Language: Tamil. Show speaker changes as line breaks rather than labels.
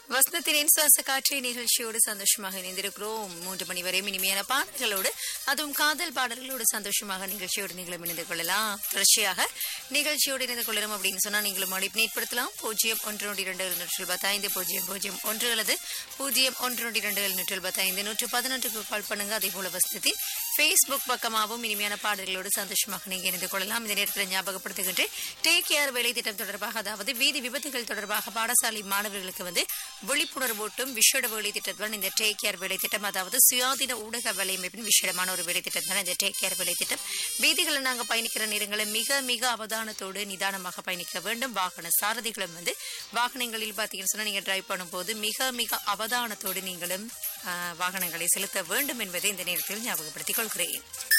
வசந்தத்தின் சுவாச காற்றை நிகழ்ச்சியோடு சந்தோஷமாக இணைந்திருக்கிறோம் மூன்று மணி வரை இனிமையான பாடல்களோடு அதுவும் காதல் பாடல்களோடு சந்தோஷமாக நிகழ்ச்சியோடு நீங்களும் இணைந்து கொள்ளலாம் தொடர்ச்சியாக நிகழ்ச்சியோடு இணைந்து கொள்ளலாம் அப்படின்னு சொன்னா நீங்களும் அழைப்பு ஏற்படுத்தலாம் பூஜ்ஜியம் ஒன்று நூற்றி இரண்டு எழுநூற்றி எழுபத்தைந்து பூஜ்ஜியம் பூஜ்ஜியம் ஒன்று அல்லது பூஜ்ஜியம் ஒன்று நூற்றி இரண்டு எழுநூற்றி எழுபத்தைந்து நூற்று பதினொன்றுக்கு கால் பண்ணுங்க அதே போல வசந்தத்தின் ஃபேஸ்புக் பக்கமாகவும் இனிமையான பாடல்களோடு சந்தோஷமாக நீங்க இணைந்து கொள்ளலாம் இந்த நேரத்தில் ஞாபகப்படுத்துகின்றேன் டேக் கேர் வேலை திட்டம் தொடர்பாக அதாவது வீதி விபத்துகள் தொடர்பாக பாடசாலை மாணவர்களுக்கு வந்து விழிப்புணர்வூட்டும் விஷேட வேலை திட்டத்துடன் இந்த டேக் கேர் வேலை திட்டம் அதாவது சுயாதீன ஊடக வலையமைப்பின் விஷேடமான ஒரு வேலை திட்டம் தான் இந்த டேக் கேர் வேலை திட்டம் வீதிகளில் நாங்கள் பயணிக்கிற நேரங்களில் மிக மிக அவதானத்தோடு நிதானமாக பயணிக்க வேண்டும் வாகன சாரதிகளும் வந்து வாகனங்களில் பார்த்தீங்கன்னு சொன்னால் நீங்கள் டிரைவ் பண்ணும்போது மிக மிக அவதானத்தோடு நீங்களும் ஆஹ், வாகனங்களை செலுத்த வேண்டும் என்பதை இந்த நேரத்தில் ஞாபகப்படுத்திக் கொள்கிறேன்